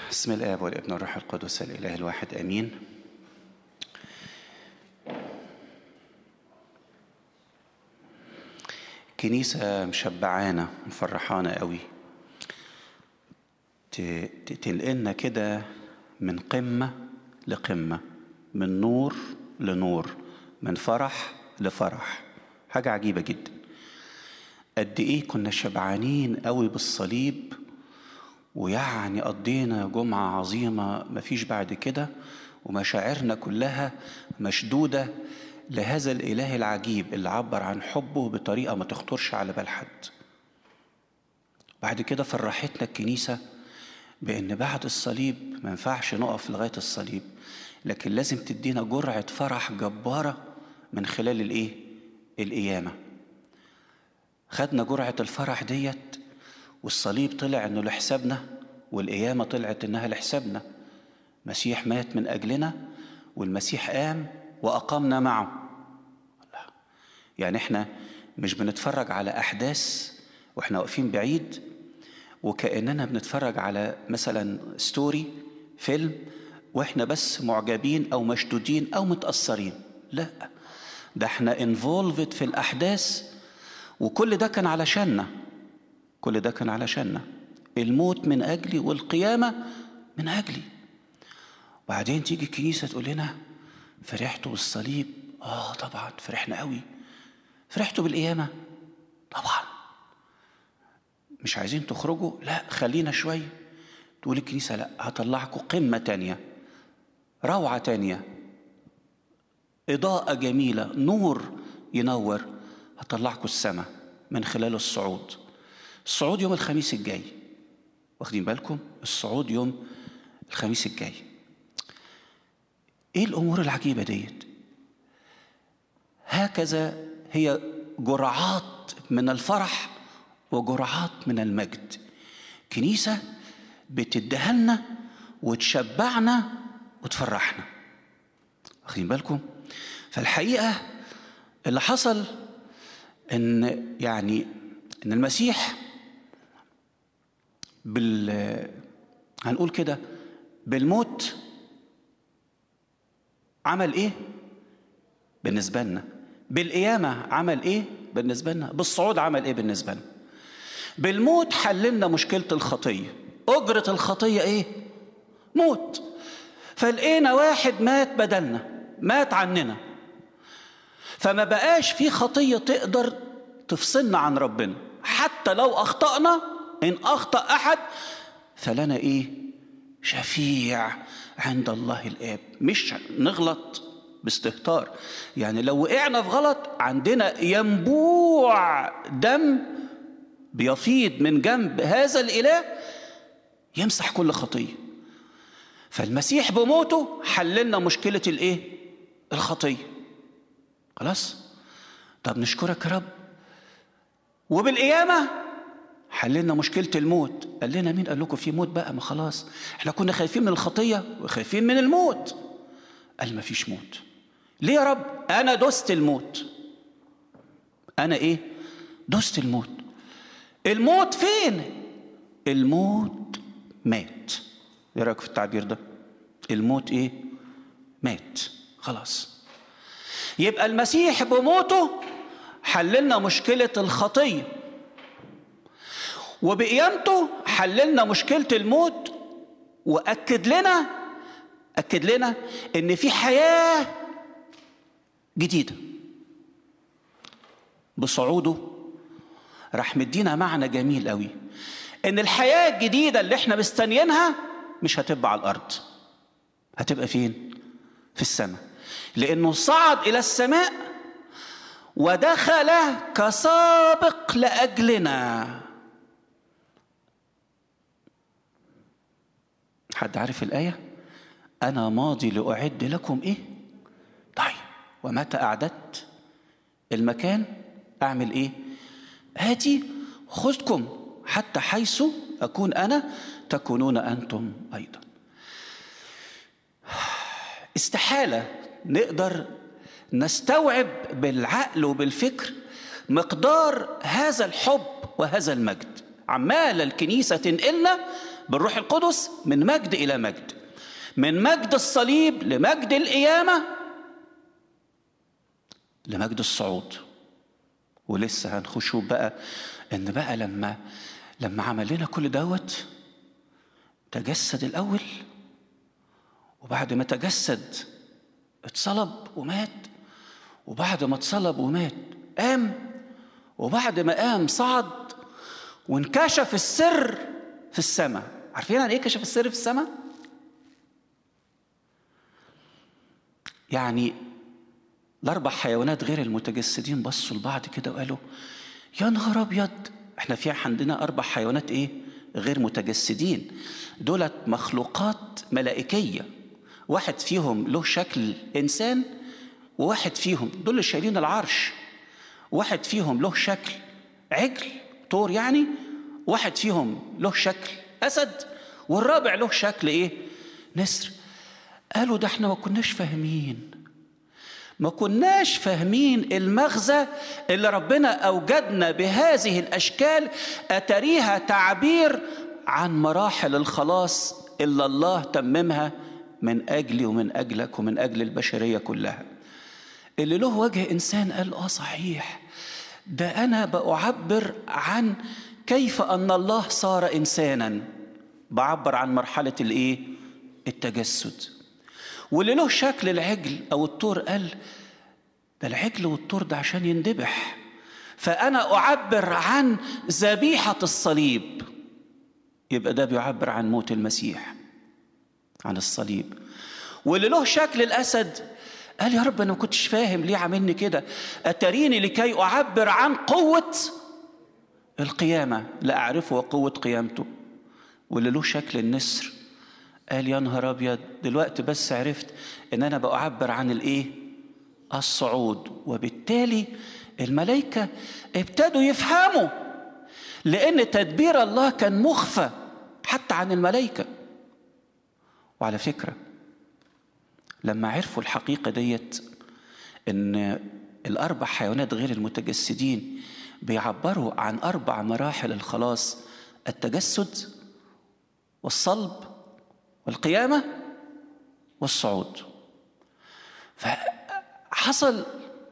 بسم الآب والابن والروح القدس الإله الواحد آمين كنيسة مشبعانة مفرحانة قوي ت- ت- تنقلنا كده من قمة لقمة من نور لنور من فرح لفرح حاجة عجيبة جدا قد إيه كنا شبعانين قوي بالصليب ويعني قضينا جمعة عظيمة مفيش بعد كده ومشاعرنا كلها مشدودة لهذا الإله العجيب اللي عبر عن حبه بطريقة ما تخطرش على بال حد بعد كده فرحتنا الكنيسة بأن بعد الصليب ما ينفعش نقف لغاية الصليب لكن لازم تدينا جرعة فرح جبارة من خلال الإيه؟ القيامة خدنا جرعة الفرح ديت والصليب طلع انه لحسابنا والقيامة طلعت انها لحسابنا مسيح مات من اجلنا والمسيح قام واقامنا معه الله. يعني احنا مش بنتفرج على احداث واحنا واقفين بعيد وكاننا بنتفرج على مثلا ستوري فيلم واحنا بس معجبين او مشدودين او متاثرين لا ده احنا انفولفد في الاحداث وكل ده كان علشاننا كل ده كان علشاننا الموت من أجلي والقيامة من أجلي وبعدين تيجي الكنيسة تقول لنا فرحتوا بالصليب آه طبعا فرحنا قوي فرحتوا بالقيامة طبعا مش عايزين تخرجوا لا خلينا شوية تقول الكنيسة لا هطلعكم قمة تانية روعة تانية إضاءة جميلة نور ينور هطلعكم السماء من خلال الصعود الصعود يوم الخميس الجاي واخدين بالكم الصعود يوم الخميس الجاي ايه الامور العجيبه ديت هكذا هي جرعات من الفرح وجرعات من المجد كنيسه بتديها لنا وتشبعنا وتفرحنا واخدين بالكم فالحقيقه اللي حصل ان يعني ان المسيح بال هنقول كده بالموت عمل ايه بالنسبه لنا بالقيامه عمل ايه بالنسبه لنا بالصعود عمل ايه بالنسبه لنا بالموت حللنا مشكله الخطيه اجره الخطيه ايه موت فلقينا واحد مات بدلنا مات عننا فما بقاش في خطيه تقدر تفصلنا عن ربنا حتى لو اخطانا ان اخطا احد فلنا ايه شفيع عند الله الاب مش نغلط باستهتار يعني لو وقعنا في غلط عندنا ينبوع دم بيفيض من جنب هذا الاله يمسح كل خطيه فالمسيح بموته حللنا مشكله الايه الخطيه خلاص طب نشكرك يا رب وبالقيامة حللنا مشكلة الموت قال لنا مين قال لكم في موت بقى ما خلاص احنا كنا خايفين من الخطية وخايفين من الموت قال ما فيش موت ليه يا رب انا دست الموت انا ايه دست الموت الموت فين الموت مات ايه رايك في التعبير ده الموت ايه مات خلاص يبقى المسيح بموته حللنا مشكلة الخطية وبقيامته حللنا مشكلة الموت وأكد لنا أكد لنا إن في حياة جديدة بصعوده راح مدينا معنى جميل قوي إن الحياة الجديدة اللي إحنا مستنيينها مش هتبقى على الأرض هتبقى فين؟ في السماء لأنه صعد إلى السماء ودخل كسابق لاجلنا حد عارف الايه انا ماضي لاعد لكم ايه طيب ومتى اعددت المكان اعمل ايه اتي خذكم حتى حيث اكون انا تكونون انتم ايضا استحاله نقدر نستوعب بالعقل وبالفكر مقدار هذا الحب وهذا المجد عمال الكنيسة تنقلنا بالروح القدس من مجد الى مجد من مجد الصليب لمجد القيامه لمجد الصعود ولسه هنخشوا بقى ان بقى لما لما عمل لنا كل دوت تجسد الاول وبعد ما تجسد اتصلب ومات وبعد ما اتصلب ومات قام وبعد ما قام صعد وانكشف السر في السماء عارفين يعني ايه كشف السر في السماء يعني الاربع حيوانات غير المتجسدين بصوا لبعض كده وقالوا يا نهار ابيض احنا في عندنا اربع حيوانات ايه غير متجسدين دولت مخلوقات ملائكيه واحد فيهم له شكل انسان وواحد فيهم دول اللي شايلين العرش واحد فيهم له شكل عجل طور يعني واحد فيهم له شكل اسد والرابع له شكل ايه نسر قالوا ده احنا ما كناش فاهمين ما كناش فاهمين المغزى اللي ربنا اوجدنا بهذه الاشكال اتريها تعبير عن مراحل الخلاص اللي الله تممها من اجلي ومن اجلك ومن اجل البشريه كلها اللي له وجه انسان قال اه صحيح ده انا بعبر عن كيف ان الله صار انسانا بعبر عن مرحله الايه التجسد واللي له شكل العجل او الطور قال ده العجل والطور ده عشان يندبح فانا اعبر عن ذبيحه الصليب يبقى ده بيعبر عن موت المسيح عن الصليب واللي له شكل الاسد قال يا رب انا ما كنتش فاهم ليه عاملني كده اتريني لكي اعبر عن قوه القيامه لا اعرفه وقوه قيامته واللي له شكل النسر قال يا نهار ابيض دلوقتي بس عرفت ان انا بعبر عن الايه الصعود وبالتالي الملائكه ابتدوا يفهموا لان تدبير الله كان مخفى حتى عن الملائكه وعلى فكره لما عرفوا الحقيقه ديت ان الاربع حيوانات غير المتجسدين بيعبروا عن اربع مراحل الخلاص التجسد والصلب والقيامه والصعود فحصل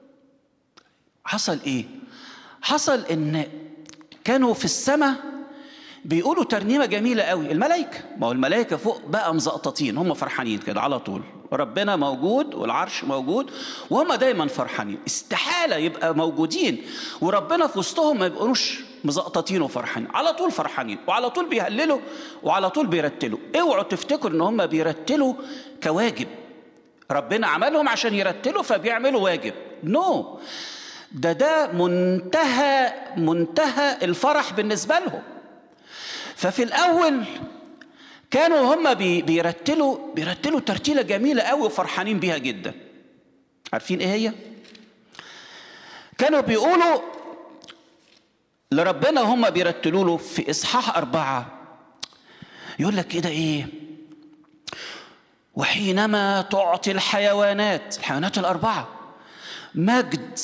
حصل ايه حصل ان كانوا في السماء بيقولوا ترنيمه جميله قوي الملائكه ما هو الملائكه فوق بقى مزقططين هم فرحانين كده على طول ربنا موجود والعرش موجود وهم دايما فرحانين استحاله يبقى موجودين وربنا في وسطهم ما يبقوش مزقططين وفرحانين على طول فرحانين وعلى طول بيهللوا وعلى طول بيرتلوا اوعوا تفتكروا ان هم بيرتلوا كواجب ربنا عملهم عشان يرتلوا فبيعملوا واجب نو no. ده ده منتهى منتهى الفرح بالنسبه لهم ففي الاول كانوا هم بيرتلوا بيرتلوا ترتيله جميله قوي وفرحانين بيها جدا عارفين ايه هي كانوا بيقولوا لربنا هم بيرتلوا له في اصحاح اربعه يقول لك كده ايه وحينما تعطي الحيوانات الحيوانات الاربعه مجد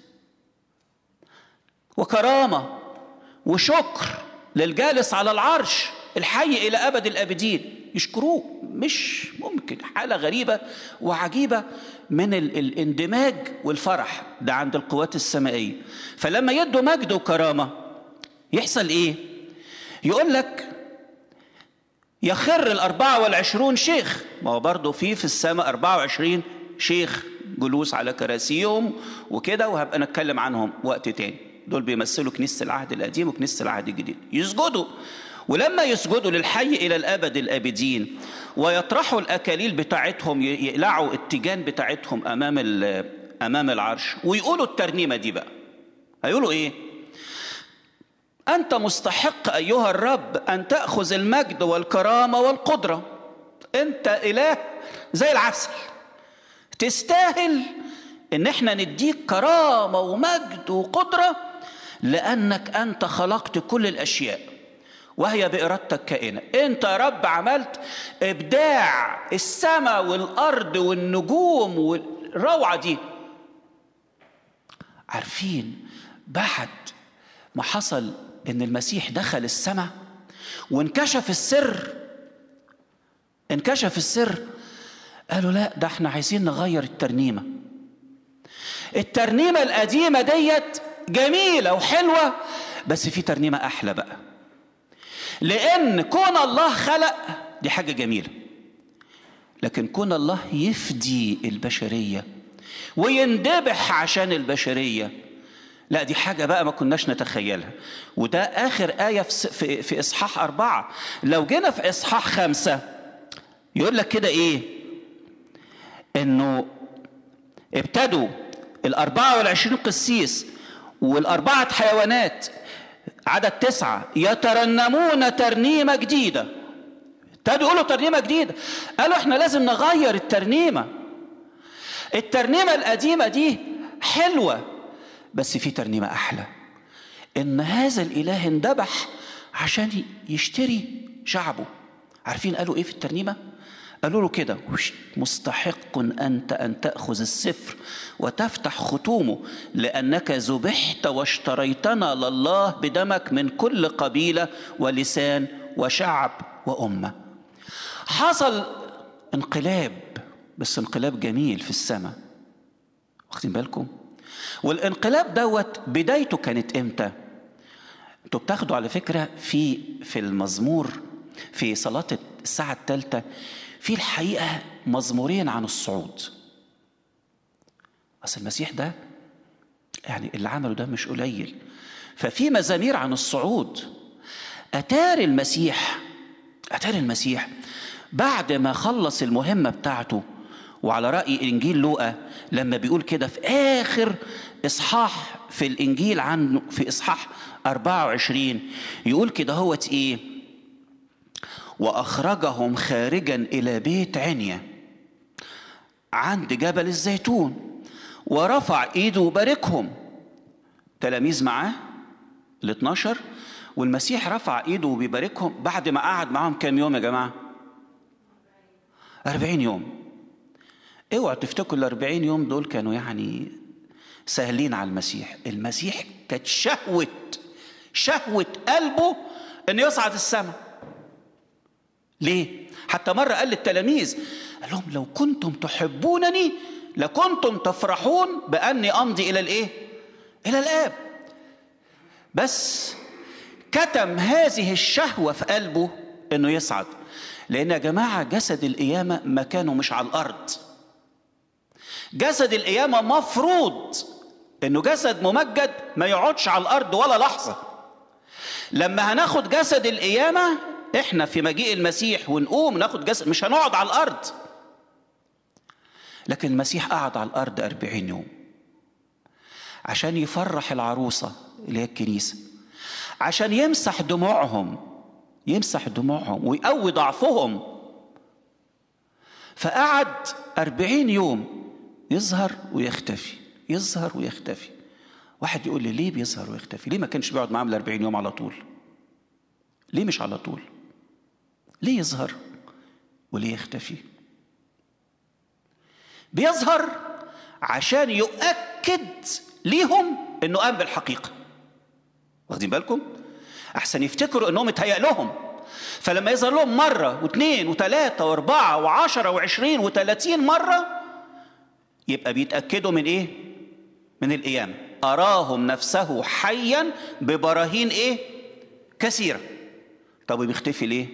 وكرامه وشكر للجالس على العرش الحي الى ابد الابدين يشكروه مش ممكن حاله غريبه وعجيبه من الاندماج والفرح ده عند القوات السمائيه فلما يدوا مجد وكرامه يحصل ايه يقول لك يخر الأربعة والعشرون شيخ ما هو برضه في في السماء أربعة وعشرين شيخ جلوس على كراسيهم وكده وهبقى نتكلم عنهم وقت تاني دول بيمثلوا كنيسة العهد القديم وكنيسة العهد الجديد يسجدوا ولما يسجدوا للحي إلى الأبد الآبدين ويطرحوا الأكاليل بتاعتهم يقلعوا التيجان بتاعتهم أمام أمام العرش ويقولوا الترنيمة دي بقى هيقولوا إيه؟ أنت مستحق أيها الرب أن تأخذ المجد والكرامة والقدرة أنت إله زي العسل تستاهل إن احنا نديك كرامة ومجد وقدرة لأنك أنت خلقت كل الأشياء وهي بإرادتك كائنة أنت يا رب عملت إبداع السماء والأرض والنجوم والروعة دي عارفين بعد ما حصل ان المسيح دخل السماء وانكشف السر انكشف السر قالوا لا ده احنا عايزين نغير الترنيمه الترنيمه القديمه ديت جميله وحلوه بس في ترنيمه احلى بقى لان كون الله خلق دي حاجه جميله لكن كون الله يفدي البشريه ويندبح عشان البشريه لا دي حاجة بقى ما كناش نتخيلها وده آخر آية في, في, في إصحاح أربعة لو جينا في إصحاح خمسة يقول لك كده إيه إنه ابتدوا الأربعة والعشرين قسيس والأربعة حيوانات عدد تسعة يترنمون ترنيمة جديدة ابتدوا يقولوا ترنيمة جديدة قالوا احنا لازم نغير الترنيمة الترنيمة القديمة دي حلوة بس في ترنيمة أحلى إن هذا الإله اندبح عشان يشتري شعبه عارفين قالوا إيه في الترنيمة؟ قالوا له كده مستحق أنت أن تأخذ السفر وتفتح ختومه لأنك ذبحت واشتريتنا لله بدمك من كل قبيلة ولسان وشعب وأمة حصل انقلاب بس انقلاب جميل في السماء واخدين بالكم والانقلاب دوت بدايته كانت امتى انتوا بتاخدوا على فكره في في المزمور في صلاه الساعه الثالثه في الحقيقه مزمورين عن الصعود اصل المسيح ده يعني اللي عمله ده مش قليل ففي مزامير عن الصعود اتار المسيح اتار المسيح بعد ما خلص المهمه بتاعته وعلى رأي إنجيل لوقا لما بيقول كده في آخر إصحاح في الإنجيل عنه في إصحاح 24 يقول كده هوت إيه وأخرجهم خارجا إلى بيت عنيا عند جبل الزيتون ورفع إيده وباركهم تلاميذ معاه ال 12 والمسيح رفع إيده وبيباركهم بعد ما قعد معاهم كام يوم يا جماعة؟ أربعين يوم اوعوا تفتكروا ال 40 يوم دول كانوا يعني سهلين على المسيح المسيح كانت شهوة شهوة قلبه انه يصعد السماء ليه حتى مرة قال للتلاميذ قال لهم لو كنتم تحبونني لكنتم تفرحون بأني أمضي إلى الإيه إلى الآب بس كتم هذه الشهوة في قلبه انه يصعد لأن يا جماعة جسد القيامة مكانه مش على الأرض جسد القيامة مفروض انه جسد ممجد ما يقعدش على الارض ولا لحظة لما هناخد جسد القيامة احنا في مجيء المسيح ونقوم ناخد جسد مش هنقعد على الارض لكن المسيح قعد على الارض أربعين يوم عشان يفرح العروسة اللي هي الكنيسة عشان يمسح دموعهم يمسح دموعهم ويقوي ضعفهم فقعد أربعين يوم يظهر ويختفي يظهر ويختفي واحد يقول لي ليه بيظهر ويختفي ليه ما كانش بيقعد معاهم ال 40 يوم على طول ليه مش على طول ليه يظهر وليه يختفي بيظهر عشان يؤكد ليهم انه قام بالحقيقه واخدين بالكم احسن يفتكروا انهم اتهيأ لهم فلما يظهر لهم مره واثنين وثلاثه واربعه وعشره وعشرين وثلاثين مره يبقى بيتأكدوا من إيه؟ من القيامة أراهم نفسه حيا ببراهين إيه؟ كثيرة طب بيختفي ليه؟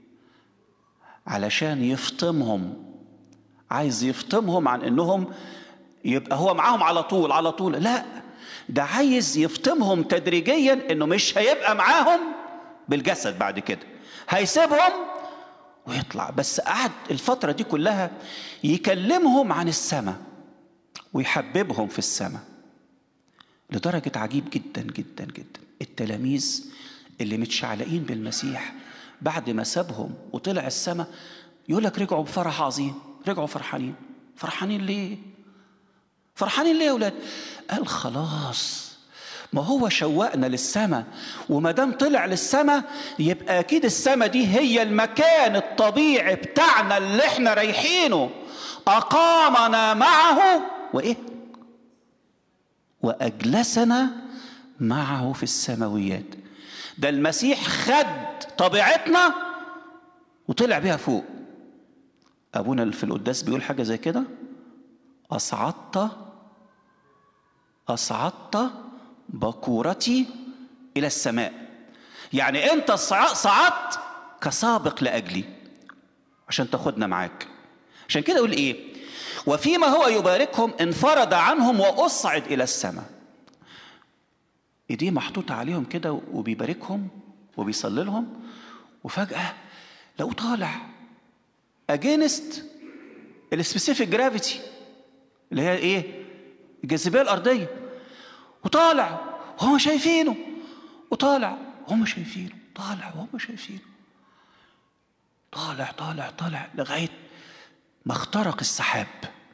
علشان يفطمهم عايز يفطمهم عن انهم يبقى هو معاهم على طول على طول لا ده عايز يفطمهم تدريجيا انه مش هيبقى معاهم بالجسد بعد كده هيسيبهم ويطلع بس قعد الفترة دي كلها يكلمهم عن السماء ويحببهم في السماء لدرجة عجيب جدا جدا جدا التلاميذ اللي متشعلقين بالمسيح بعد ما سابهم وطلع السماء يقول لك رجعوا بفرح عظيم رجعوا فرحانين فرحانين ليه فرحانين ليه يا ولاد قال خلاص ما هو شوقنا للسماء وما دام طلع للسماء يبقى اكيد السماء دي هي المكان الطبيعي بتاعنا اللي احنا رايحينه اقامنا معه وايه واجلسنا معه في السماويات ده المسيح خد طبيعتنا وطلع بيها فوق ابونا اللي في القداس بيقول حاجه زي كده اصعدت اصعدت بكورتي الى السماء يعني انت صعدت كسابق لاجلي عشان تاخدنا معاك عشان كده يقول ايه وفيما هو يباركهم انفرد عنهم واصعد الى السماء ايديه محطوطه عليهم كده وبيباركهم وبيصلي لهم وفجاه لو طالع اجينست السبيسيفيك جرافيتي اللي هي ايه الجاذبيه الارضيه وطالع وهم شايفينه وطالع وهم شايفينه طالع وهم شايفينه طالع طالع طالع لغايه ما اخترق السحاب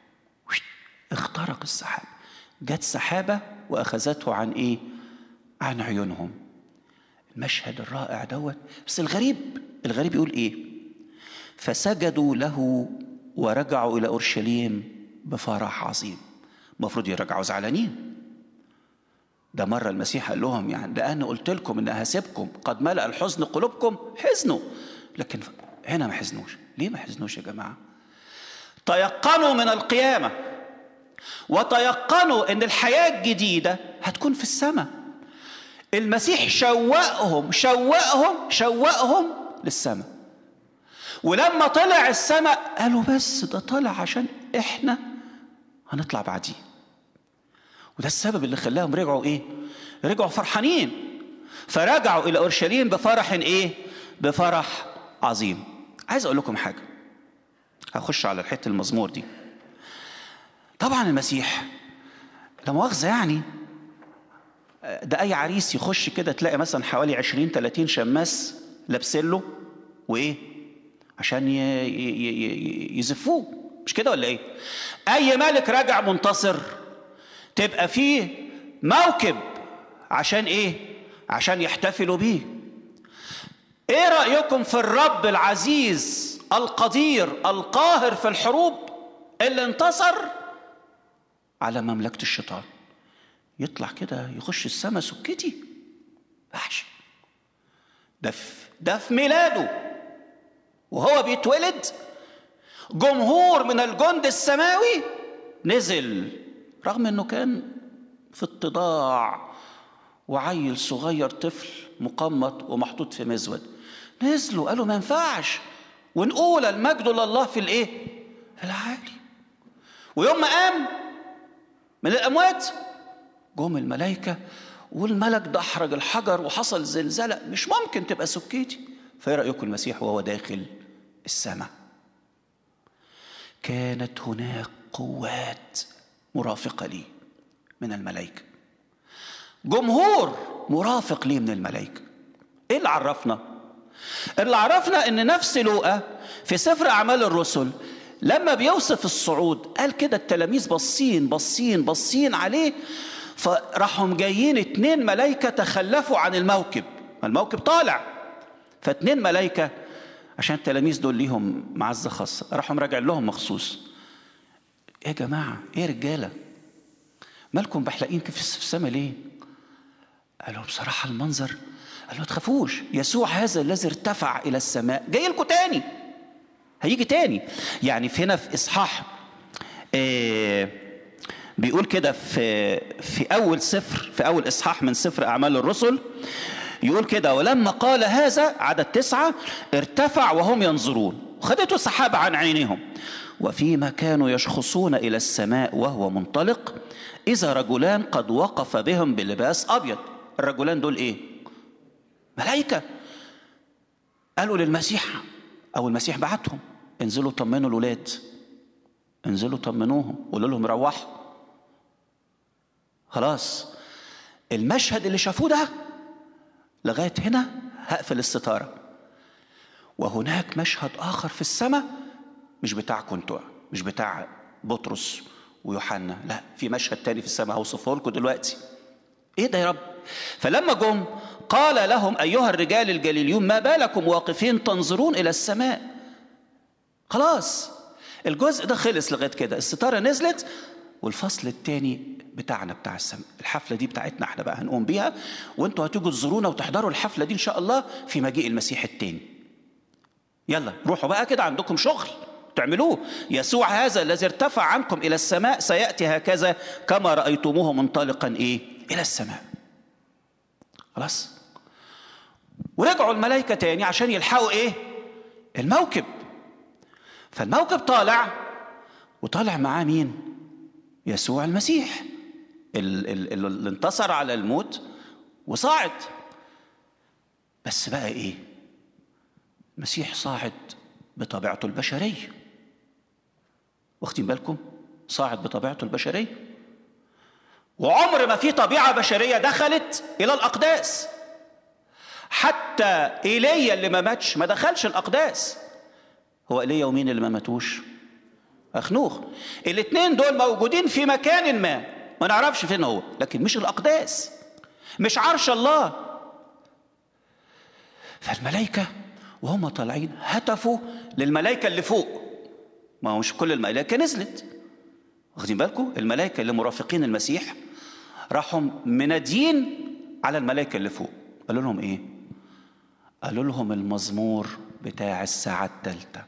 اخترق السحاب جت سحابه واخذته عن ايه عن عيونهم المشهد الرائع دوت بس الغريب الغريب يقول ايه فسجدوا له ورجعوا الى اورشليم بفرح عظيم المفروض يرجعوا زعلانين ده مرة المسيح قال لهم يعني لأن قلت لكم إن هسيبكم قد ملأ الحزن قلوبكم حزنوا لكن هنا ما حزنوش ليه ما حزنوش يا جماعة تيقنوا من القيامة وتيقنوا إن الحياة الجديدة هتكون في السماء المسيح شوقهم شوقهم شوقهم للسماء ولما طلع السماء قالوا بس ده طلع عشان احنا هنطلع بعديه وده السبب اللي خلاهم رجعوا ايه رجعوا فرحانين فرجعوا الى اورشليم بفرح ايه بفرح عظيم عايز اقول لكم حاجه هخش على الحته المزمور دي طبعا المسيح لا مؤاخذه يعني ده اي عريس يخش كده تلاقي مثلا حوالي 20 30 شماس لابسين له وايه عشان يزفوه مش كده ولا ايه اي ملك راجع منتصر تبقى فيه موكب عشان ايه عشان يحتفلوا بيه ايه رايكم في الرب العزيز القدير القاهر في الحروب اللي انتصر على مملكه الشيطان يطلع كده يخش السما سكتي وحش ده في ده في ميلاده وهو بيتولد جمهور من الجند السماوي نزل رغم انه كان في اتضاع وعيل صغير طفل مقمط ومحطوط في مزود نزلوا قالوا ما ينفعش ونقول المجد لله في الايه في العالي ويوم ما قام من الاموات جم الملائكه والملك دحرج الحجر وحصل زلزله مش ممكن تبقى سكيتي فايه رايكم المسيح وهو داخل السماء كانت هناك قوات مرافقه لي من الملائكه جمهور مرافق لي من الملائكه ايه اللي عرفنا اللي عرفنا ان نفس لوقا في سفر اعمال الرسل لما بيوصف الصعود قال كده التلاميذ باصين باصين باصين عليه فراحوا جايين اتنين ملايكة تخلفوا عن الموكب الموكب طالع فاتنين ملايكة عشان التلاميذ دول ليهم معزة خاصة راحوا مراجع لهم مخصوص ايه يا جماعة ايه يا رجالة مالكم بحلقين كيف في السماء ليه قالوا بصراحة المنظر قالوا ما تخافوش يسوع هذا الذي ارتفع إلى السماء جاي لكم تاني هيجي تاني يعني في هنا في إصحاح آه بيقول كده في في أول سفر في أول إصحاح من سفر أعمال الرسل يقول كده ولما قال هذا عدد تسعة ارتفع وهم ينظرون وخدته سحابة عن عينهم وفيما كانوا يشخصون إلى السماء وهو منطلق إذا رجلان قد وقف بهم بلباس أبيض الرجلان دول إيه ملائكة قالوا للمسيح أو المسيح بعتهم انزلوا طمنوا الولاد انزلوا طمنوهم قولوا لهم روحوا خلاص المشهد اللي شافوه ده لغاية هنا هقفل الستارة وهناك مشهد آخر في السماء مش بتاعكم انتوا مش بتاع بطرس ويوحنا لا في مشهد تاني في السماء هوصفه لكم دلوقتي ايه ده يا رب فلما جم قال لهم ايها الرجال الجليليون ما بالكم واقفين تنظرون الى السماء خلاص الجزء ده خلص لغايه كده الستاره نزلت والفصل التاني بتاعنا بتاع السماء الحفلة دي بتاعتنا احنا بقى هنقوم بيها وانتوا هتيجوا تزورونا وتحضروا الحفلة دي ان شاء الله في مجيء المسيح التاني يلا روحوا بقى كده عندكم شغل تعملوه يسوع هذا الذي ارتفع عنكم الى السماء سياتي هكذا كما رايتموه منطلقا ايه الى السماء خلاص ورجعوا الملائكه تاني عشان يلحقوا ايه الموكب فالموكب طالع وطالع معاه مين يسوع المسيح اللي انتصر على الموت وصاعد بس بقى ايه المسيح صاعد بطبيعته البشريه واخدين بالكم صاعد بطبيعته البشريه وعمر ما في طبيعه بشريه دخلت الى الاقداس حتى ايليا اللي ما ماتش ما دخلش الاقداس هو ايليا ومين اللي ما ماتوش اخنوخ الاثنين دول موجودين في مكان ما ما نعرفش فين هو لكن مش الاقداس مش عرش الله فالملائكه وهم طالعين هتفوا للملائكه اللي فوق ما هو مش كل الملائكه نزلت واخدين بالكم الملائكه اللي مرافقين المسيح راحوا منادين على الملائكه اللي فوق قالوا لهم ايه قالوا لهم المزمور بتاع الساعه الثالثه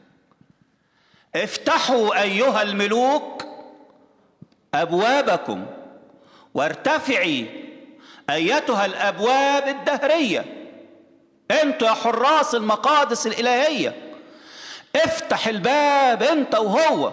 افتحوا ايها الملوك ابوابكم وارتفعي ايتها الابواب الدهريه انتوا يا حراس المقادس الالهيه افتح الباب انت وهو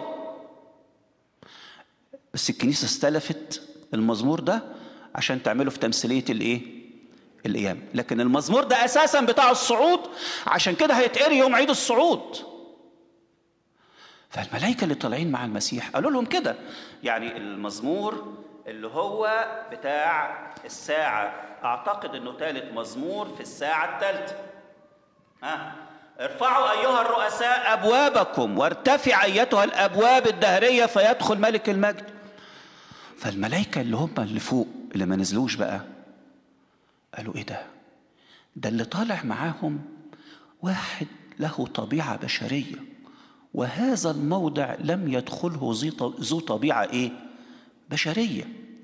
بس الكنيسه استلفت المزمور ده عشان تعمله في تمثيليه الايه القيامه لكن المزمور ده اساسا بتاع الصعود عشان كده هيتقري يوم عيد الصعود فالملائكه اللي طالعين مع المسيح قالوا لهم كده يعني المزمور اللي هو بتاع الساعه اعتقد انه ثالث مزمور في الساعه الثالثه ها ارفعوا ايها الرؤساء ابوابكم وارتفع ايتها الابواب الدهريه فيدخل ملك المجد فالملائكه اللي هم اللي فوق اللي ما نزلوش بقى قالوا ايه ده ده اللي طالع معاهم واحد له طبيعه بشريه وهذا الموضع لم يدخله ذو طبيعه ايه بشريه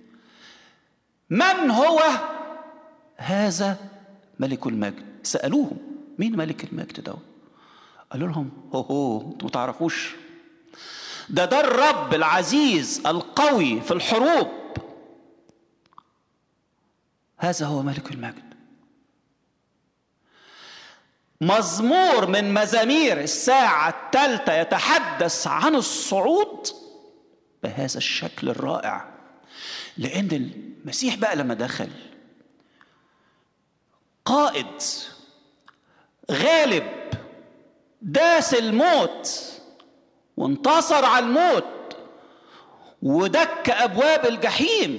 من هو هذا ملك المجد سالوهم مين ملك المجد ده قالوا لهم هو هو انتوا ما تعرفوش ده ده الرب العزيز القوي في الحروب هذا هو ملك المجد مزمور من مزامير الساعة الثالثة يتحدث عن الصعود بهذا الشكل الرائع لأن المسيح بقى لما دخل قائد غالب داس الموت وانتصر على الموت ودك ابواب الجحيم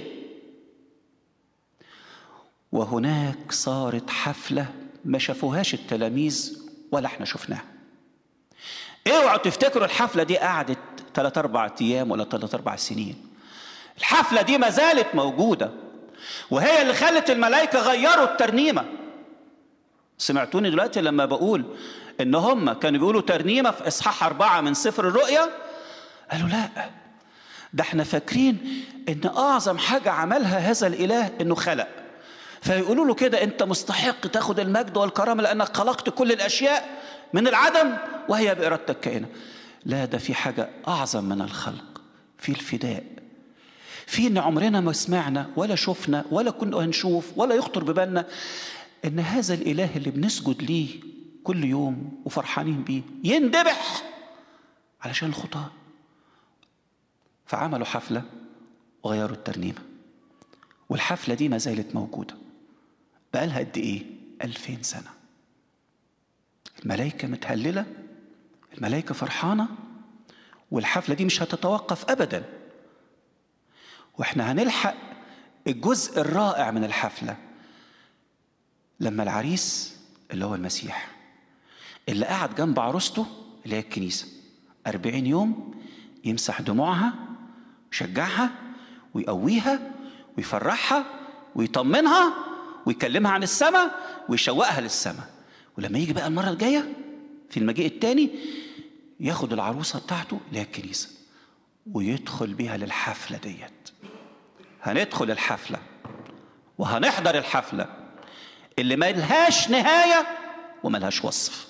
وهناك صارت حفله ما شافوهاش التلاميذ ولا احنا شفناها اوعوا تفتكروا الحفله دي قعدت ثلاث اربع ايام ولا ثلاث اربع سنين الحفله دي ما زالت موجوده وهي اللي خلت الملائكه غيروا الترنيمه سمعتوني دلوقتي لما بقول ان هم كانوا بيقولوا ترنيمه في اصحاح اربعه من سفر الرؤيا قالوا لا ده احنا فاكرين ان اعظم حاجه عملها هذا الاله انه خلق فيقولوا له كده انت مستحق تاخد المجد والكرامه لانك خلقت كل الاشياء من العدم وهي بارادتك كائنه لا ده في حاجه اعظم من الخلق في الفداء في ان عمرنا ما سمعنا ولا شفنا ولا كنا هنشوف ولا يخطر ببالنا ان هذا الاله اللي بنسجد ليه كل يوم وفرحانين بيه يندبح علشان الخطاه فعملوا حفله وغيروا الترنيمه والحفله دي ما زالت موجوده بقالها قد ايه ألفين سنه الملائكه متهلله الملائكه فرحانه والحفله دي مش هتتوقف ابدا واحنا هنلحق الجزء الرائع من الحفله لما العريس اللي هو المسيح اللي قعد جنب عروسته اللي هي الكنيسة أربعين يوم يمسح دموعها ويشجعها ويقويها ويفرحها ويطمنها ويكلمها عن السماء ويشوقها للسماء ولما يجي بقى المرة الجاية في المجيء الثاني ياخد العروسة بتاعته اللي هي الكنيسة ويدخل بيها للحفلة ديت هندخل الحفلة وهنحضر الحفلة اللي ملهاش نهاية وملهاش وصف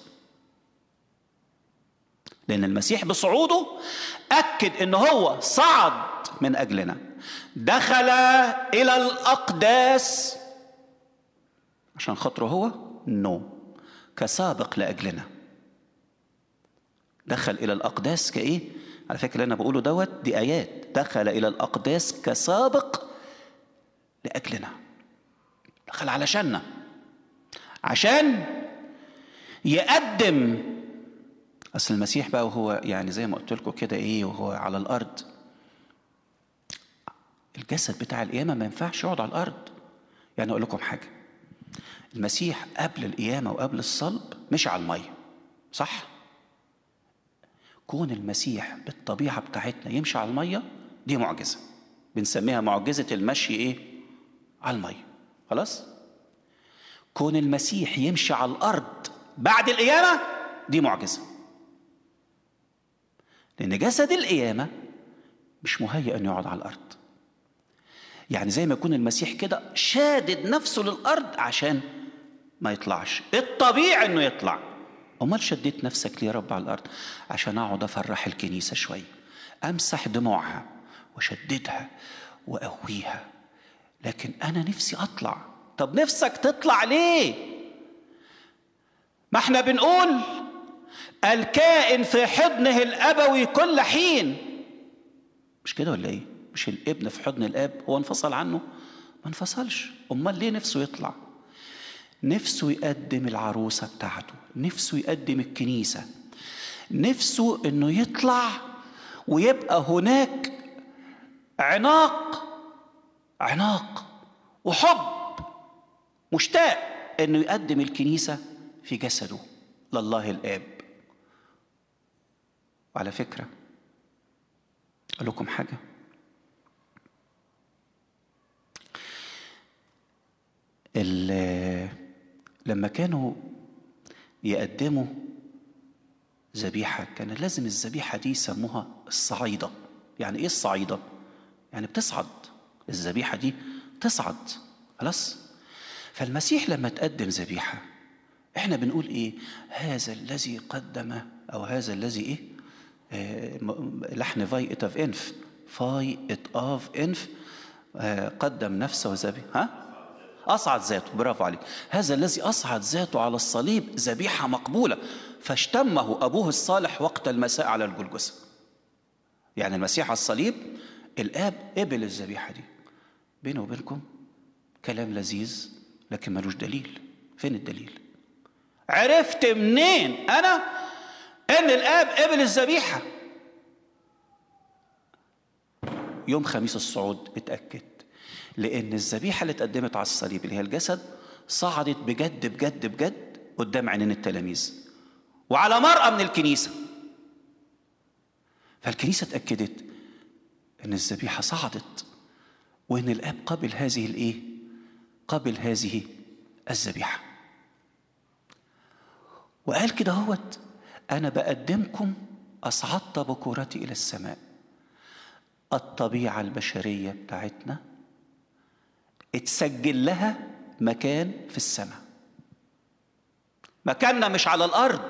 لأن المسيح بصعوده أكد إن هو صعد من أجلنا دخل إلى الأقداس عشان خاطره هو نو كسابق لأجلنا دخل إلى الأقداس كإيه؟ على فكرة اللي أنا بقوله دوت دي آيات دخل إلى الأقداس كسابق لأجلنا دخل علشاننا عشان يقدم أصل المسيح بقى وهو يعني زي ما قلت لكم كده إيه وهو على الأرض الجسد بتاع القيامة ما ينفعش يقعد على الأرض يعني أقول لكم حاجة المسيح قبل القيامة وقبل الصلب مشي على المية صح؟ كون المسيح بالطبيعة بتاعتنا يمشي على المية دي معجزة بنسميها معجزة المشي إيه؟ على المية خلاص؟ كون المسيح يمشي على الأرض بعد القيامة دي معجزة لأن جسد القيامة مش مهيئ أن يقعد على الأرض يعني زي ما يكون المسيح كده شادد نفسه للأرض عشان ما يطلعش الطبيعي أنه يطلع أمال شديت نفسك ليه يا رب على الأرض عشان أقعد أفرح الكنيسة شوية أمسح دموعها وشددها وأقويها لكن أنا نفسي أطلع طب نفسك تطلع ليه ما احنا بنقول الكائن في حضنه الأبوي كل حين مش كده ولا ايه مش الابن في حضن الاب هو انفصل عنه ما انفصلش امال ليه نفسه يطلع نفسه يقدم العروسه بتاعته نفسه يقدم الكنيسه نفسه انه يطلع ويبقى هناك عناق عناق وحب مشتاق انه يقدم الكنيسه في جسده لله الاب وعلى فكره اقول لكم حاجه لما كانوا يقدموا ذبيحة كان لازم الذبيحة دي يسموها الصعيدة يعني ايه الصعيدة؟ يعني بتصعد الذبيحة دي تصعد خلاص؟ فالمسيح لما تقدم ذبيحة احنا بنقول ايه؟ هذا الذي قدم او هذا الذي ايه؟ آه لحن فاي ات اوف انف فاي ات اوف انف قدم نفسه ذبيحة ها؟ أصعد ذاته برافو عليك هذا الذي أصعد ذاته على الصليب ذبيحة مقبولة فاشتمه أبوه الصالح وقت المساء على الجلجسة يعني المسيح على الصليب الآب قبل الذبيحة دي بيني وبينكم كلام لذيذ لكن ملوش دليل فين الدليل عرفت منين أنا إن الآب قبل الذبيحة يوم خميس الصعود اتأكد لأن الذبيحة اللي اتقدمت على الصليب اللي هي الجسد صعدت بجد بجد بجد قدام عينين التلاميذ وعلى مرأة من الكنيسة فالكنيسة اتأكدت أن الذبيحة صعدت وأن الآب قبل هذه الإيه؟ قبل هذه الذبيحة وقال كده هوت أنا بقدمكم أصعدت بكورتي إلى السماء الطبيعة البشرية بتاعتنا اتسجل لها مكان في السماء مكاننا مش على الارض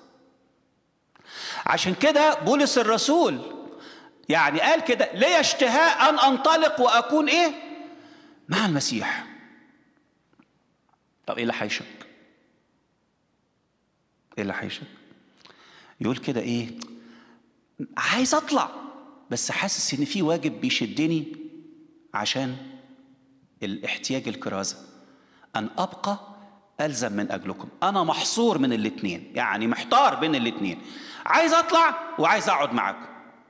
عشان كده بولس الرسول يعني قال كده لي اشتهاء ان انطلق واكون ايه مع المسيح طب ايه اللي هيشك ايه اللي هيشك يقول كده ايه عايز اطلع بس حاسس ان في واجب بيشدني عشان الاحتياج الكرازة أن أبقى ألزم من أجلكم أنا محصور من الاتنين يعني محتار بين الاتنين عايز أطلع وعايز أقعد معاكم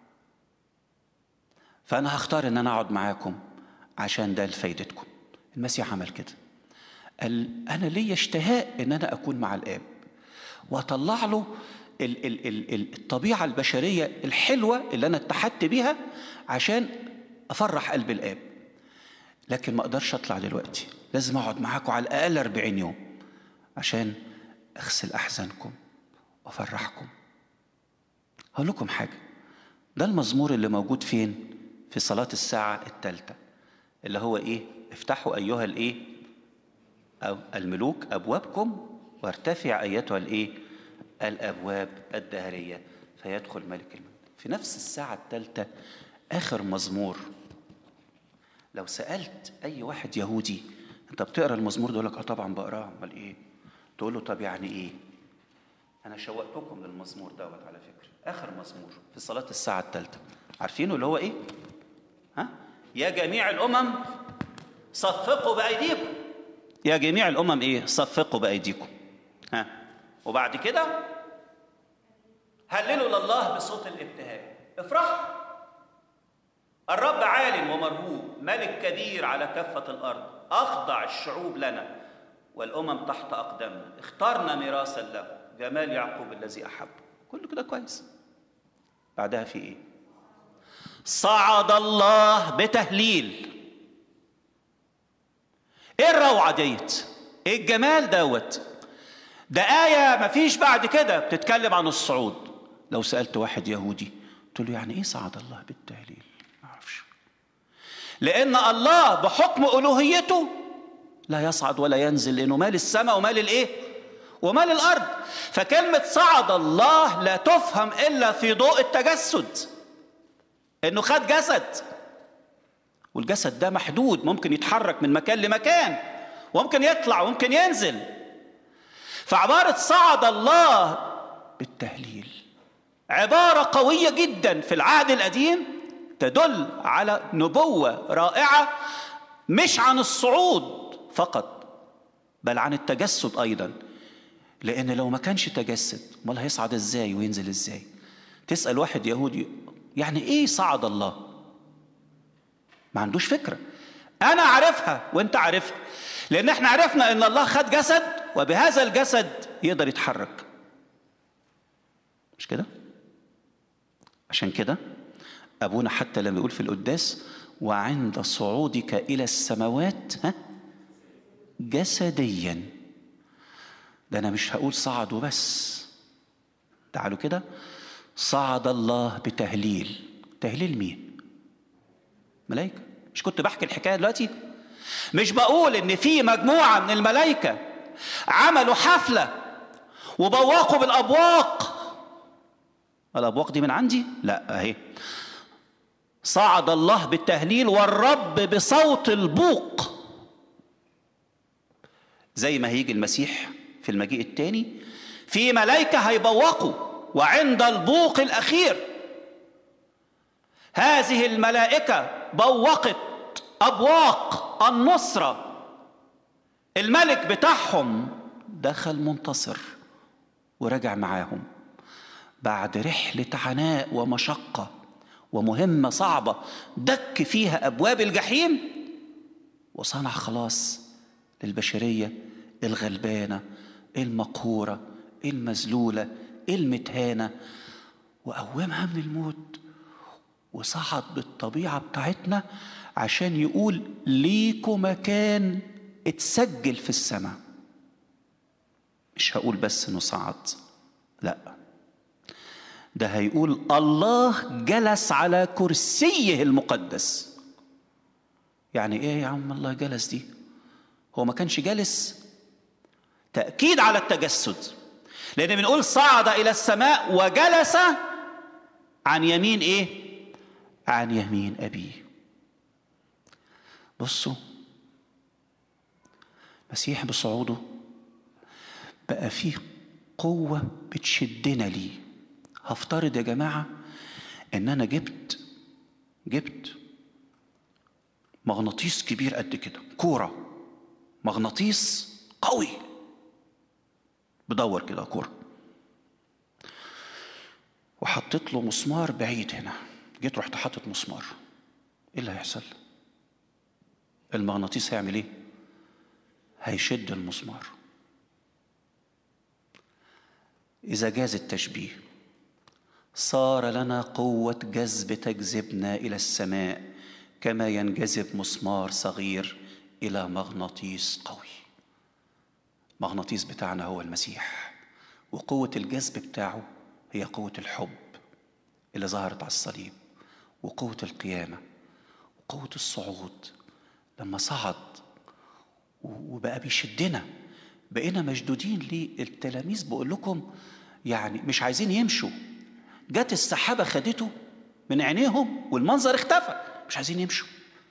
فأنا هختار إن أنا أقعد معاكم عشان ده لفايدتكم المسيح عمل كده قال أنا ليا اشتهاء إن أنا أكون مع الآب وأطلع له ال ال ال الطبيعة البشرية الحلوة اللي أنا اتحدت بيها عشان أفرح قلب الآب لكن ما اقدرش اطلع دلوقتي لازم اقعد معاكم على الاقل 40 يوم عشان اغسل احزانكم وافرحكم هقول لكم حاجه ده المزمور اللي موجود فين في صلاة الساعة الثالثة اللي هو ايه افتحوا ايها الايه أو الملوك ابوابكم وارتفع ايتها الايه الابواب الدهرية فيدخل ملك الملك في نفس الساعة الثالثة اخر مزمور لو سألت اي واحد يهودي انت بتقرا المزمور ده يقول لك اه طبعا بقراه امال ايه تقول له طب يعني ايه انا شوقتكم للمزمور دوت على فكره اخر مزمور في صلاه الساعه الثالثه عارفينه اللي هو ايه ها يا جميع الامم صفقوا بايديكم يا جميع الامم ايه صفقوا بايديكم ها وبعد كده هللوا لله بصوت الابتهاج افرحوا الرب عال ومرهوب ملك كبير على كافة الأرض أخضع الشعوب لنا والأمم تحت أقدامنا اخترنا ميراثا له جمال يعقوب الذي أحبه كله كده كويس بعدها في إيه صعد الله بتهليل ايه الروعه ديت ايه الجمال دوت ده ايه مفيش بعد كده بتتكلم عن الصعود لو سالت واحد يهودي قلت له يعني ايه صعد الله بالتهليل ما اعرفش لان الله بحكم الوهيته لا يصعد ولا ينزل لانه مال السماء ومال الايه ومال الارض فكلمه صعد الله لا تفهم الا في ضوء التجسد انه خد جسد والجسد ده محدود ممكن يتحرك من مكان لمكان وممكن يطلع وممكن ينزل فعبارة صعد الله بالتهليل عبارة قوية جدا في العهد القديم تدل على نبوة رائعة مش عن الصعود فقط بل عن التجسد أيضا لأن لو ما كانش تجسد امال هيصعد ازاي وينزل ازاي تسأل واحد يهودي يعني ايه صعد الله ما عندوش فكرة أنا عارفها وأنت عارفها لأن احنا عرفنا إن الله خد جسد وبهذا الجسد يقدر يتحرك مش كده؟ عشان كده أبونا حتى لما يقول في القداس وعند صعودك إلى السماوات ها جسديا ده أنا مش هقول صعد وبس تعالوا كده صعد الله بتهليل تهليل مين؟ ملائكة مش كنت بحكي الحكاية دلوقتي مش بقول ان في مجموعة من الملائكة عملوا حفلة وبوقوا بالأبواق الأبواق دي من عندي لا أهي صعد الله بالتهليل والرب بصوت البوق زي ما هيجي المسيح في المجيء الثاني في ملائكة هيبوقوا وعند البوق الأخير هذه الملائكة بوقت أبواق النصرة الملك بتاعهم دخل منتصر ورجع معاهم بعد رحلة عناء ومشقة ومهمة صعبة دك فيها أبواب الجحيم وصنع خلاص للبشرية الغلبانة المقهورة المذلولة المتهانة وقومها من الموت وصعد بالطبيعة بتاعتنا عشان يقول ليكوا مكان اتسجل في السماء مش هقول بس انه صعد لا ده هيقول الله جلس على كرسيه المقدس يعني ايه يا عم الله جلس دي هو ما كانش جالس تأكيد على التجسد لأن بنقول صعد إلى السماء وجلس عن يمين إيه؟ عن يمين أبيه بصوا مسيح بصعوده بقى فيه قوة بتشدنا ليه هفترض يا جماعة إن أنا جبت جبت مغناطيس كبير قد كده كورة مغناطيس قوي بدور كده كورة وحطيت له مسمار بعيد هنا جيت رحت حاطط مسمار ايه اللي هيحصل المغناطيس هيعمل ايه هيشد المسمار اذا جاز التشبيه صار لنا قوه جذب تجذبنا الى السماء كما ينجذب مسمار صغير الى مغناطيس قوي المغناطيس بتاعنا هو المسيح وقوه الجذب بتاعه هي قوه الحب اللي ظهرت على الصليب وقوة القيامة وقوة الصعود لما صعد وبقى بيشدنا بقينا مشدودين ليه التلاميذ بقول لكم يعني مش عايزين يمشوا جت السحابة خدته من عينيهم والمنظر اختفى مش عايزين يمشوا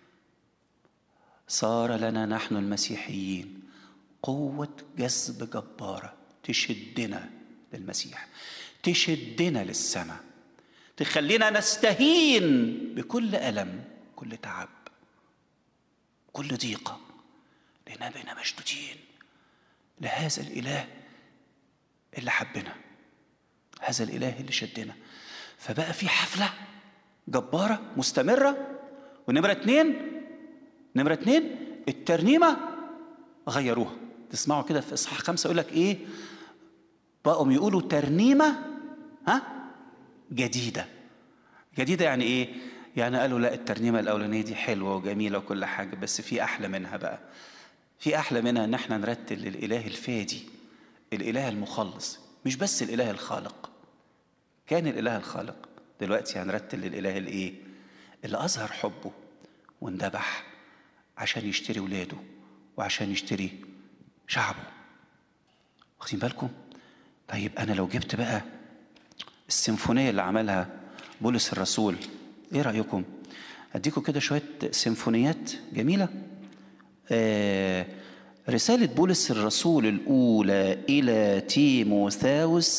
صار لنا نحن المسيحيين قوة جذب جبارة تشدنا للمسيح تشدنا للسماء تخلينا نستهين بكل ألم كل تعب كل ضيقة لأننا بقينا مشدودين لهذا الإله اللي حبنا هذا الإله اللي شدنا فبقى في حفلة جبارة مستمرة ونمرة اتنين نمرة اتنين الترنيمة غيروها تسمعوا كده في إصحاح خمسة يقول لك إيه بقوا يقولوا ترنيمة ها جديدة جديدة يعني إيه؟ يعني قالوا لا الترنيمة الأولانية دي حلوة وجميلة وكل حاجة بس في أحلى منها بقى في أحلى منها إن احنا نرتل للإله الفادي الإله المخلص مش بس الإله الخالق كان الإله الخالق دلوقتي هنرتل للإله الإيه؟ اللي أظهر حبه واندبح عشان يشتري ولاده وعشان يشتري شعبه واخدين بالكم؟ طيب أنا لو جبت بقى السيمفونية اللي عملها بولس الرسول إيه رأيكم؟ أديكم كده شوية سيمفونيات جميلة آه رسالة بولس الرسول الأولى إلى تيموثاوس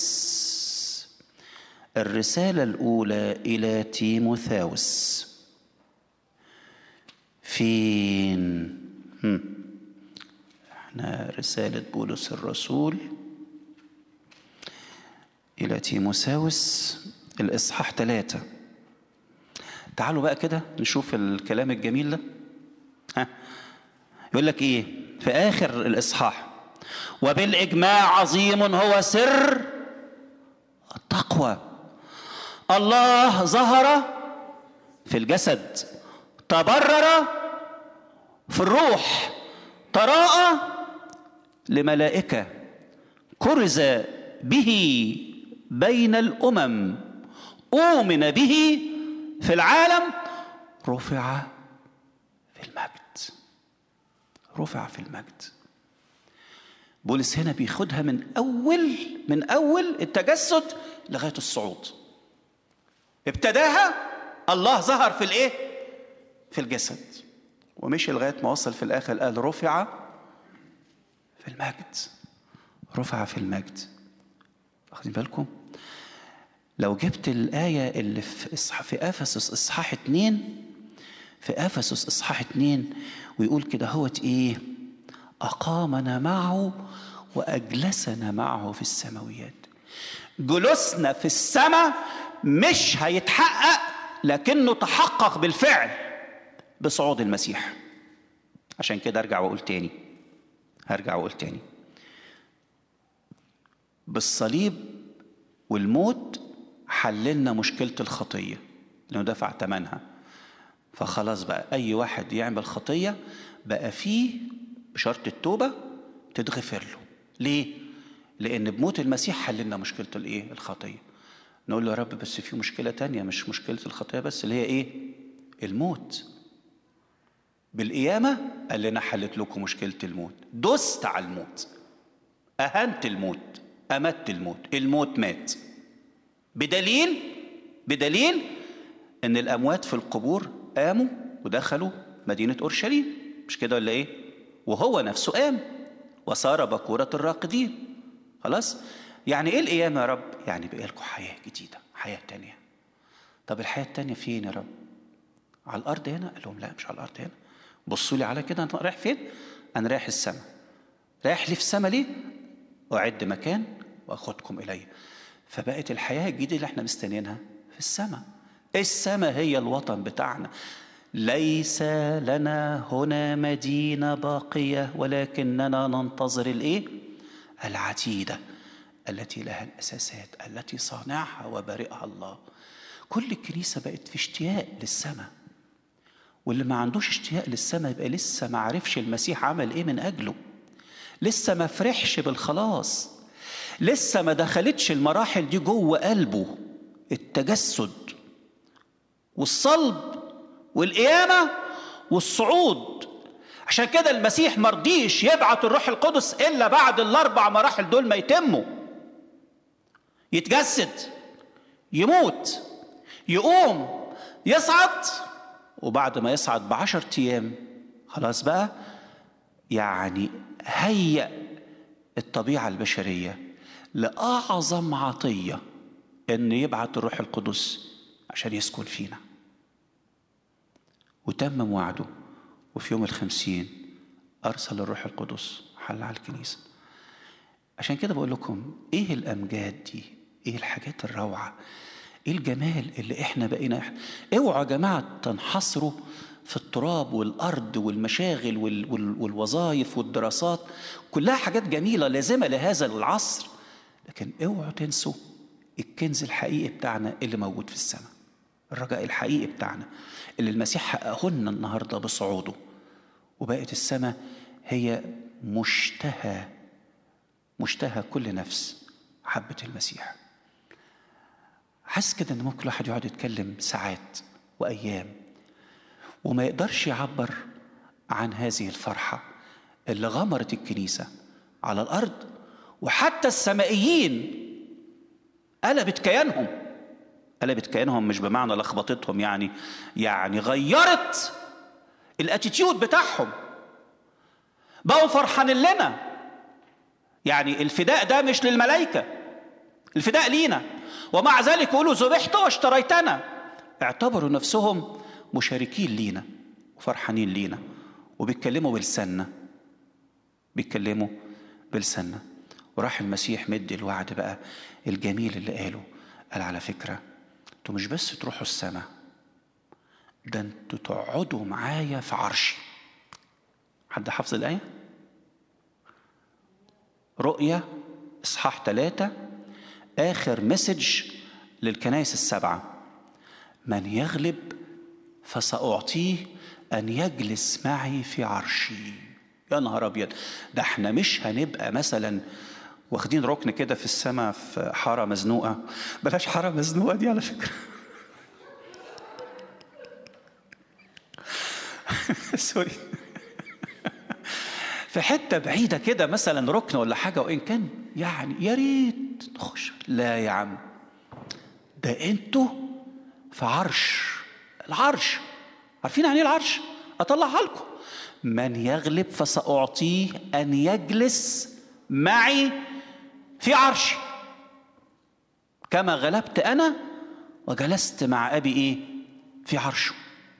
الرسالة الأولى إلى تيموثاوس فين؟ هم. احنا رسالة بولس الرسول إلى تيموساوس الإصحاح ثلاثة تعالوا بقى كده نشوف الكلام الجميل ده ها يقول لك إيه في آخر الإصحاح وبالإجماع عظيم هو سر التقوى الله ظهر في الجسد تبرر في الروح تراءى لملائكة كرز به بين الامم اؤمن به في العالم رفع في المجد رفع في المجد بولس هنا بياخدها من اول من اول التجسد لغايه الصعود ابتداها الله ظهر في الايه في الجسد ومشي لغايه ما وصل في الاخر قال رفع في المجد رفع في المجد واخدين بالكم لو جبت الآية اللي في إصحاح في أفسس إصحاح اتنين في أفسس إصحاح اتنين ويقول كده هوت إيه أقامنا معه وأجلسنا معه في السماويات جلوسنا في السماء مش هيتحقق لكنه تحقق بالفعل بصعود المسيح عشان كده ارجع واقول تاني هرجع واقول تاني بالصليب والموت حللنا مشكلة الخطية لأنه دفع ثمنها فخلاص بقى أي واحد يعمل خطية بقى فيه بشرط التوبة تتغفر له ليه؟ لأن بموت المسيح حللنا مشكلة الإيه؟ الخطية نقول له يا رب بس في مشكلة تانية مش مشكلة الخطية بس اللي هي إيه؟ الموت بالقيامة قال لنا حلت لكم مشكلة الموت دست على الموت أهنت الموت أمت الموت الموت مات بدليل بدليل ان الاموات في القبور قاموا ودخلوا مدينه اورشليم مش كده ولا ايه وهو نفسه قام وصار بكوره الراقدين خلاص يعني ايه القيامه يا رب يعني بقى لكم حياه جديده حياه تانية طب الحياه التانية فين يا رب على الارض هنا قال لهم لا مش على الارض هنا بصوا لي على كده انا رايح فين انا رايح السماء رايح لي في السماء ليه اعد مكان واخدكم الي فبقت الحياه الجديده اللي احنا مستنيينها في السماء السماء هي الوطن بتاعنا ليس لنا هنا مدينه باقيه ولكننا ننتظر الايه العتيده التي لها الاساسات التي صانعها وبارئها الله كل الكنيسه بقت في اشتياق للسماء واللي ما عندوش اشتياق للسماء يبقى لسه ما عرفش المسيح عمل ايه من اجله لسه ما فرحش بالخلاص لسه ما دخلتش المراحل دي جوه قلبه التجسد والصلب والقيامة والصعود عشان كده المسيح مرضيش يبعت الروح القدس إلا بعد الأربع مراحل دول ما يتموا يتجسد يموت يقوم يصعد وبعد ما يصعد بعشر أيام خلاص بقى يعني هيأ الطبيعة البشرية لأعظم عطية إن يبعت الروح القدس عشان يسكن فينا وتمم وعده وفي يوم الخمسين أرسل الروح القدس حل على الكنيسة عشان كده بقول لكم إيه الأمجاد دي إيه الحاجات الروعة إيه الجمال اللي إحنا بقينا إحنا اوعوا يا جماعة تنحصروا في التراب والأرض والمشاغل وال... وال... والوظائف والدراسات كلها حاجات جميلة لازمة لهذا العصر لكن اوعوا تنسوا الكنز الحقيقي بتاعنا اللي موجود في السماء الرجاء الحقيقي بتاعنا اللي المسيح حققه لنا النهارده بصعوده وبقت السماء هي مشتهى مشتهى كل نفس حبة المسيح حاسس كده ان ممكن الواحد يقعد يتكلم ساعات وايام وما يقدرش يعبر عن هذه الفرحة اللي غمرت الكنيسة على الأرض وحتى السمائيين قلبت كيانهم قلبت كيانهم مش بمعنى لخبطتهم يعني يعني غيرت الاتيتيود بتاعهم بقوا فرحانين لنا يعني الفداء ده مش للملائكه الفداء لينا ومع ذلك يقولوا ذبحت واشتريتنا اعتبروا نفسهم مشاركين لينا وفرحانين لينا وبيتكلموا بلساننا بيتكلموا بلساننا وراح المسيح مدي الوعد بقى الجميل اللي قاله قال على فكرة انتوا مش بس تروحوا السماء ده انتوا تقعدوا معايا في عرشي حد حافظ الآية؟ رؤية إصحاح ثلاثة آخر مسج للكنائس السبعة من يغلب فسأعطيه أن يجلس معي في عرشي يا نهار أبيض ده احنا مش هنبقى مثلا واخدين ركن كده في السماء في حارة مزنوقة بلاش حارة مزنوقة دي على فكرة سوري في حتة بعيدة كده مثلا ركن ولا حاجة وإن كان يعني يا ريت نخش لا يا عم ده انتوا في عرش العرش عارفين يعني ايه العرش؟ اطلعها لكم من يغلب فسأعطيه أن يجلس معي في عرشي كما غلبت أنا وجلست مع أبي إيه؟ في عرشه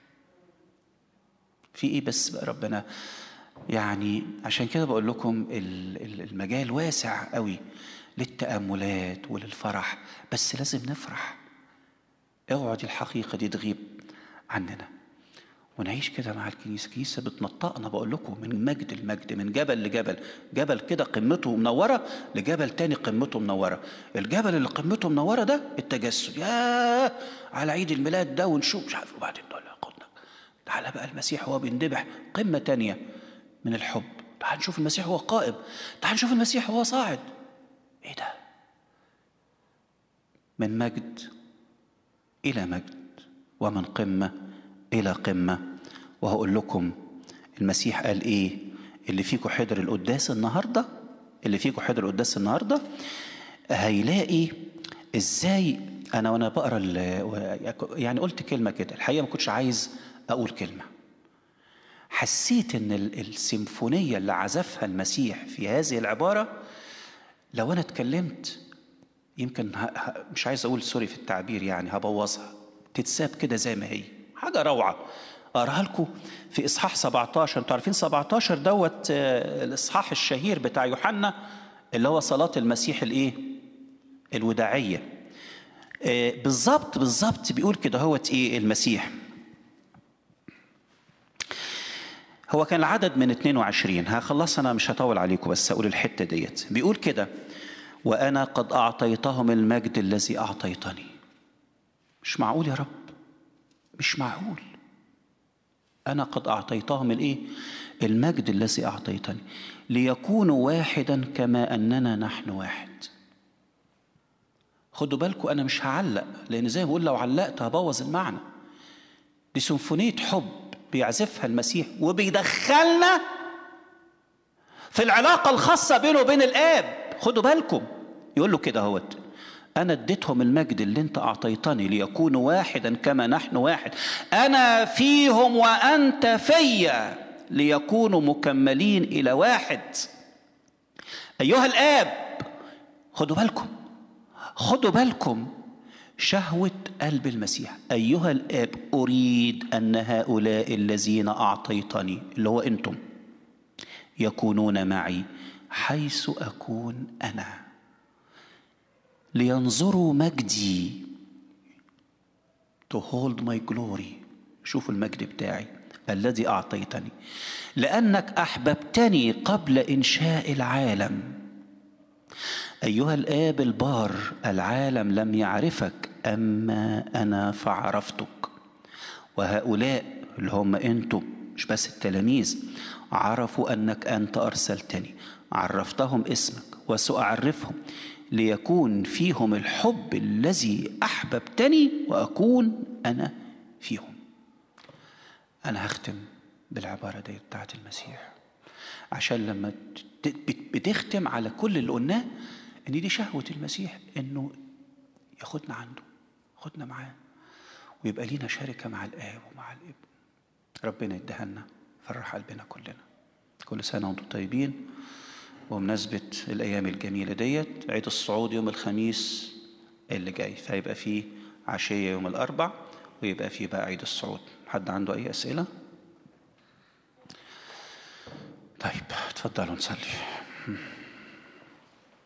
في إيه بس بقى ربنا يعني عشان كده بقول لكم المجال واسع قوي للتأملات وللفرح بس لازم نفرح اوعى دي الحقيقة دي تغيب عننا ونعيش كده مع الكنيسة الكنيسة بتنطقنا بقول لكم من مجد المجد من جبل لجبل جبل كده قمته منورة لجبل تاني قمته منورة الجبل اللي قمته منورة ده التجسد يا على عيد الميلاد ده ونشوف مش عارف وبعدين نقول قلنا تعالى بقى المسيح هو بيندبح قمة تانية من الحب تعال نشوف المسيح هو قائم تعال نشوف المسيح هو صاعد ايه ده من مجد الى مجد ومن قمه الى قمه وهقول لكم المسيح قال ايه اللي فيكم حضر القداس النهارده اللي فيكم حضر القداس النهارده هيلاقي ازاي انا وانا بقرا يعني قلت كلمه كده الحقيقه ما كنتش عايز اقول كلمه حسيت ان السيمفونيه اللي عزفها المسيح في هذه العباره لو انا اتكلمت يمكن مش عايز اقول سوري في التعبير يعني هبوظها تتساب كده زي ما هي حاجه روعه اقراها لكم في اصحاح 17 انتوا عارفين 17 دوت الاصحاح الشهير بتاع يوحنا اللي هو صلاه المسيح الايه الوداعيه بالظبط بالظبط بيقول كده هوت ايه المسيح هو كان العدد من 22 هخلص انا مش هطول عليكم بس اقول الحته ديت بيقول كده وانا قد اعطيتهم المجد الذي اعطيتني مش معقول يا رب مش معقول انا قد اعطيتهم الايه المجد الذي اعطيتني ليكونوا واحدا كما اننا نحن واحد خدوا بالكم انا مش هعلق لان زي ما بقول لو علقت هبوظ المعنى دي سيمفونية حب بيعزفها المسيح وبيدخلنا في العلاقة الخاصة بينه وبين الآب خدوا بالكم يقول له كده اهوت أنا اديتهم المجد اللي أنت أعطيتني ليكونوا واحدا كما نحن واحد أنا فيهم وأنت فيا ليكونوا مكملين إلى واحد أيها الآب خدوا بالكم خدوا بالكم شهوة قلب المسيح أيها الآب أريد أن هؤلاء الذين أعطيتني اللي هو أنتم يكونون معي حيث أكون أنا لينظروا مجدي to hold my glory شوفوا المجد بتاعي الذي أعطيتني لأنك أحببتني قبل إنشاء العالم أيها الآب البار العالم لم يعرفك أما أنا فعرفتك وهؤلاء اللي هم أنتم مش بس التلاميذ عرفوا أنك أنت أرسلتني عرفتهم اسمك وسأعرفهم ليكون فيهم الحب الذي أحببتني وأكون أنا فيهم أنا هختم بالعبارة دي بتاعت المسيح عشان لما بتختم على كل اللي قلناه ان دي شهوة المسيح انه ياخدنا عنده ياخدنا معاه ويبقى لينا شركة مع الآب ومع الابن ربنا يديها لنا فرح قلبنا كلنا كل سنة وانتم طيبين وبمناسبة الأيام الجميلة ديت عيد الصعود يوم الخميس اللي جاي فيبقى فيه عشية يوم الأربع ويبقى فيه بقى عيد الصعود حد عنده أي أسئلة؟ طيب اتفضلوا نصلي